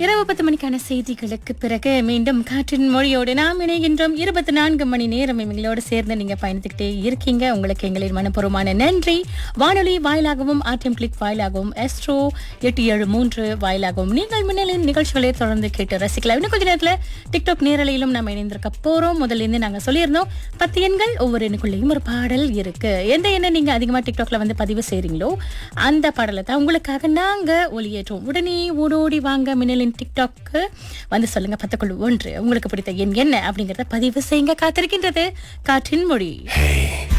இரவு பத்து மணிக்கான செய்திகளுக்கு பிறகு மீண்டும் காற்றின் மொழியோடு நாம் இணைகின்றோம் இருபத்தி நான்கு மணி நேரம் எங்களோடு சேர்ந்து நீங்க பயணித்துக்கிட்டே இருக்கீங்க உங்களுக்கு எங்களின் மனப்பூர்வமான நன்றி வானொலி வாயிலாகவும் ஆர்டிஎம் கிளிக் வாயிலாகவும் எஸ்ட்ரோ எட்டு ஏழு மூன்று வாயிலாகவும் நீங்கள் முன்னிலையின் நிகழ்ச்சிகளை தொடர்ந்து கேட்டு ரசிக்கலாம் இன்னும் கொஞ்ச நேரத்துல டிக்டாக் நேரலையிலும் நம்ம இணைந்திருக்க போறோம் முதல்ல இருந்து நாங்க சொல்லியிருந்தோம் பத்து எண்கள் ஒவ்வொரு எண்ணுக்குள்ளேயும் ஒரு பாடல் இருக்கு எந்த எண்ணை நீங்க அதிகமா டிக்டாக்ல வந்து பதிவு செய்றீங்களோ அந்த பாடலை தான் உங்களுக்காக நாங்க ஒளியேற்றோம் உடனே ஓடோடி வாங்க மின்னலின் டிக்டாக்கு வந்து சொல்லுங்க பத்துக்குள் ஒன்று உங்களுக்கு பிடித்த எண் என்ன அப்படிங்கறத பதிவு செய்யுங்க காத்திருக்கின்றது காற்றின் மொழி